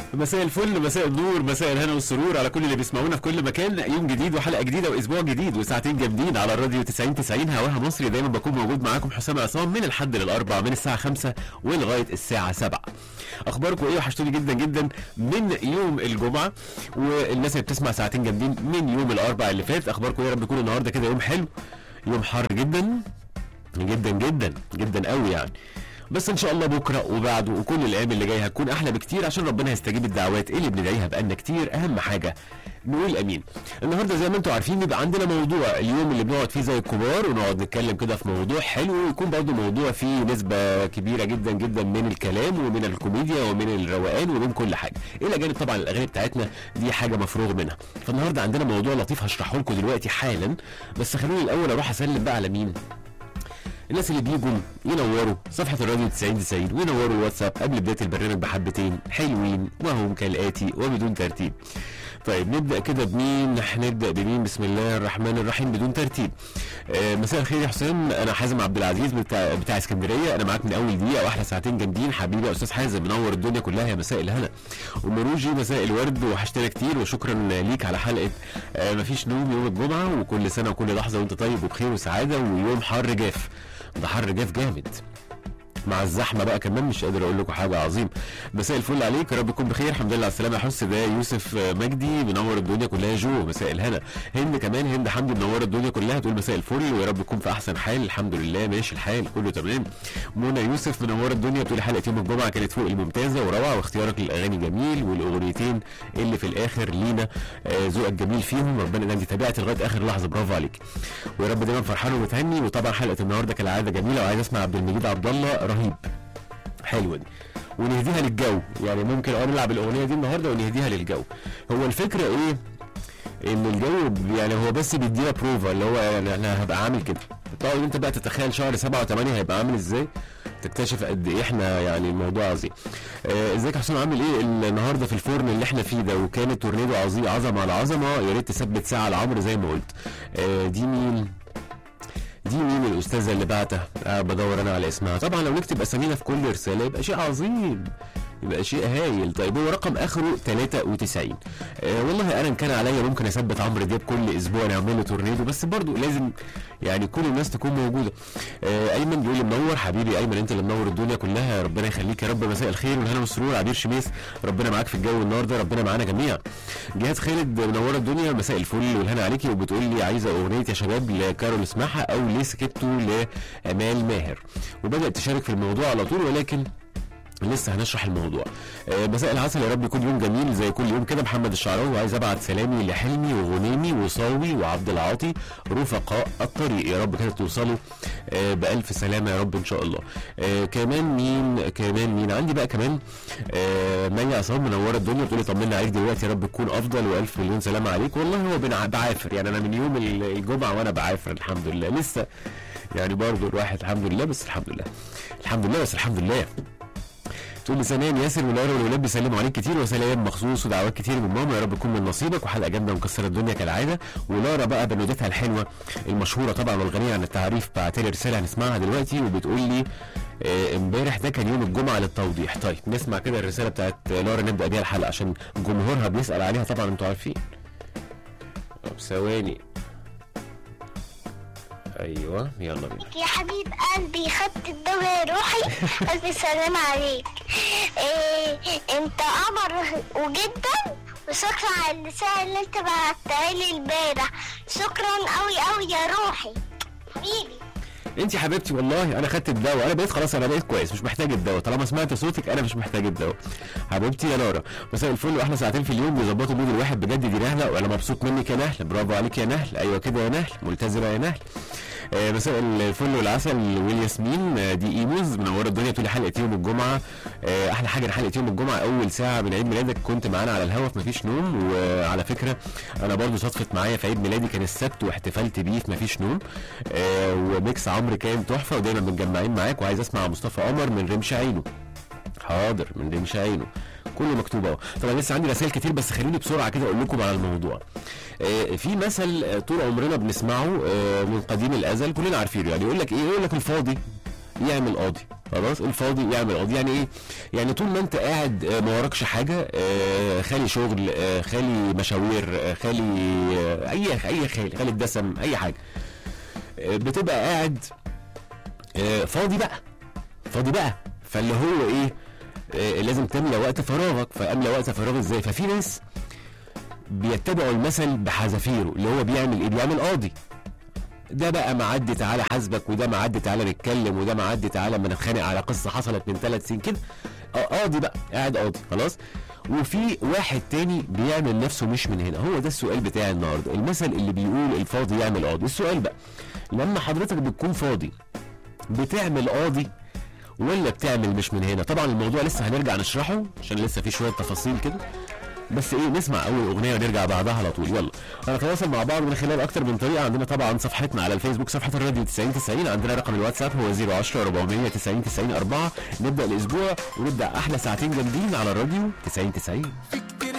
مساء الفل مساء النور مساء الهنا والسرور على كل اللي بيسمعونا في كل مكان يوم جديد وحلقه جديده واسبوع جديد وساعتين جامدين على الراديو 90 90 هواها مصري دايما بكون موجود معاكم حسام عصام من الحد للاربع من الساعه 5 ولغايه الساعه 7 اخباركم ايه وحشتوني جدا جدا من يوم الجمعه والناس اللي بتسمع ساعتين جامدين من يوم الاربع اللي فات اخباركم ايه يا رب يكون النهارده كده يوم حلو يوم حر جدا جدا جدا جدا قوي يعني بس ان شاء الله بكره وبعده وكل الايام اللي جايه هتكون احلى بكتير عشان ربنا يستجيب الدعوات اللي بندعيها بقالنا كتير اهم حاجه نقول امين النهارده زي ما انتم عارفين بيبقى عندنا موضوع اليوم اللي بنقعد فيه زي الكبار ونقعد نتكلم كده في موضوع حلو ويكون برضه موضوع فيه نسبه كبيره جدا جدا من الكلام ومن الكوميديا ومن الروقان ومن كل حاجه الى جانب طبعا الاغاني بتاعتنا دي حاجه مفروغ منها فالنهارده عندنا موضوع لطيف هشرحه لكم دلوقتي حالا بس خلوني الاول اروح اسلم بقى على مين الناس اللي بيجوا ينوروا صفحة الراديو 90 90 وينوروا الواتساب قبل بداية البرنامج بحبتين حلوين وهم كالآتي وبدون ترتيب طيب نبدا كده بمين هنبدا بمين بسم الله الرحمن الرحيم بدون ترتيب آه مساء الخير يا حسام انا حازم عبد العزيز بتاع بتاع اسكندريه انا معاك من اول دقيقه واحلى ساعتين جامدين حبيبي يا استاذ حازم منور الدنيا كلها يا مساء الهنا ومروجي مساء الورد وحشتنا كتير وشكرا ليك على حلقه آه مفيش نوم يوم الجمعه وكل سنه وكل لحظه وانت طيب وبخير وسعاده ويوم حر جاف ده حر جاف جامد مع الزحمه بقى كمان مش قادر اقول لكم حاجه عظيم مساء الفل عليك يا رب تكون بخير الحمد لله على السلامه يا حس ده يوسف مجدي منور الدنيا كلها جو مساء الهنا هند كمان هند حمدي منوره الدنيا كلها تقول مساء الفل ويا رب تكون في احسن حال الحمد لله ماشي الحال كله تمام منى يوسف منوره الدنيا بتقول حلقه يوم الجمعه كانت فوق الممتازه وروعه واختيارك للاغاني جميل والاغنيتين اللي في الاخر لينا آه، ذوقك جميل فيهم ربنا انت تابعت لغايه اخر لحظه برافو عليك ويا رب دايما فرحان ومتهني وطبعا حلقه النهارده كالعاده جميله وعايز اسمع عبد المجيد عبد الله رهيب حلوه دي ونهديها للجو يعني ممكن اه نلعب الاغنيه دي النهارده ونهديها للجو هو الفكره ايه ان الجو يعني هو بس بيدينا بروفا اللي هو يعني انا هبقى عامل كده تقعد انت بقى تتخيل شهر سبعة وثمانية هيبقى عامل ازاي تكتشف قد ايه احنا يعني الموضوع عظيم آه، ازيك يا حسام عامل ايه النهارده في الفرن اللي احنا فيه ده وكانت تورنيدو عظيم عظمه على عظمه يا ريت تثبت ساعه لعمرو زي ما قلت آه، دي مين دي مين الاستاذه اللي بعتها آه بدور انا على اسمها طبعا لو نكتب اسامينا في كل رساله يبقى شيء عظيم يبقى شيء هايل طيب هو رقم اخره 93 آه والله انا إن كان عليا ممكن اثبت عمرو دياب كل اسبوع نعمل له تورنيدو بس برضو لازم يعني كل الناس تكون موجوده آه ايمن بيقول لي منور حبيبي ايمن انت اللي منور الدنيا كلها ربنا يخليك يا رب مساء الخير والهنا والسرور عبير شميس ربنا معاك في الجو النهارده ربنا معانا جميعا جهاد خالد منوره الدنيا مساء الفل والهنا عليكي وبتقول لي عايزه اغنيه يا شباب لكارول اسمعها او ليه سكتوا لامال ماهر وبدات تشارك في الموضوع على طول ولكن لسه هنشرح الموضوع آه، مساء العسل يا رب يكون يوم جميل زي كل يوم كده محمد الشعراوي وعايز ابعت سلامي لحلمي وغنيمي وصاوي وعبد العاطي رفقاء الطريق يا رب كده توصلوا آه، بالف سلامه يا رب ان شاء الله آه، كمان مين كمان مين عندي بقى كمان آه، مي عصام منوره الدنيا بتقولي طمنا عليك دلوقتي يا رب تكون افضل والف مليون سلامه عليك والله هو بنع- بعافر يعني انا من يوم ال- الجمعه وانا بعافر الحمد لله لسه يعني برضه الواحد الحمد لله بس الحمد لله الحمد لله بس الحمد لله تقول لي ثانيا ياسر ولارا والولاد بيسلموا عليك كتير وسلام مخصوص ودعوات كتير من ماما يا رب تكون من نصيبك وحلقه جامده ومكسره الدنيا كالعاده ولارا بقى بنودتها الحلوه المشهوره طبعا والغنيه عن التعريف بعت لي رساله هنسمعها دلوقتي وبتقول لي آه، امبارح ده كان يوم الجمعه للتوضيح طيب نسمع كده الرساله بتاعت لارا نبدا بيها الحلقه عشان جمهورها بيسال عليها طبعا انتوا عارفين طب ثواني ايوه يلا بينا يا حبيب قلبي خدت الدواء روحي ألف سلام عليك إيه انت قمر وجدا وشكرا على الرسالة اللي انت بعتها لي امبارح شكرا قوي قوي يا روحي حبيبي انت حبيبتي والله انا خدت الدواء انا بقيت خلاص انا بقيت كويس مش محتاج الدواء طالما سمعت صوتك انا مش محتاج الدواء حبيبتي يا لارا مساء الفل واحلى ساعتين في اليوم بيظبطوا مود الواحد بجد دي نهله وانا مبسوط منك يا نهله برافو عليك يا نهل ايوه كده يا نهل ملتزمه يا نهل آه، مساء الفل والعسل والياسمين آه، دي ايموز منوره الدنيا بتقولي حلقه يوم الجمعه آه، احلى حاجه إن حلقه يوم الجمعه اول ساعه من عيد ميلادك كنت معانا على الهوا في مفيش نوم وعلى فكره انا برضو صدفت معايا في عيد ميلادي كان السبت واحتفلت بيه في مفيش نوم آه، وميكس عمرو كان تحفه ودايما متجمعين معاك وعايز اسمع مصطفى قمر من رمش عينه حاضر من رمش عينه كله مكتوب اهو طبعا لسه عندي رسائل كتير بس خليني بسرعه كده اقول لكم على الموضوع آه، في مثل آه، طول عمرنا بنسمعه آه، من قديم الازل كلنا عارفينه يعني يقول لك ايه يقول لك الفاضي يعمل قاضي خلاص الفاضي يعمل قاضي يعني ايه يعني طول ما انت قاعد آه، ما وراكش حاجه آه، خالي شغل آه، خالي مشاوير آه، خالي آه، اي اي خالي خالي الدسم اي حاجه آه، بتبقى قاعد آه، فاضي بقى فاضي بقى فاللي هو ايه آه، لازم تملى وقت فراغك فاملى وقت فراغ ازاي ففي ناس بيتبعوا المثل بحذافيره اللي هو بيعمل ايه بيعمل قاضي ده بقى معدي تعالى حاسبك وده معدي تعالى نتكلم وده معدي تعالى ما نتخانق على قصه حصلت من ثلاث سنين كده آه، قاضي بقى قاعد قاضي خلاص وفي واحد تاني بيعمل نفسه مش من هنا هو ده السؤال بتاعي النهارده المثل اللي بيقول الفاضي يعمل قاضي السؤال بقى لما حضرتك بتكون فاضي بتعمل قاضي ولا بتعمل مش من هنا طبعا الموضوع لسه هنرجع نشرحه عشان لسه في شويه تفاصيل كده بس ايه نسمع اول اغنيه ونرجع بعدها على طول يلا هنتواصل مع بعض من خلال اكتر من طريقه عندنا طبعا صفحتنا على الفيسبوك صفحه الراديو 90 90 عندنا رقم الواتساب هو 010 490 90 4 نبدا الاسبوع ونبدا احلى ساعتين جامدين على الراديو 90 90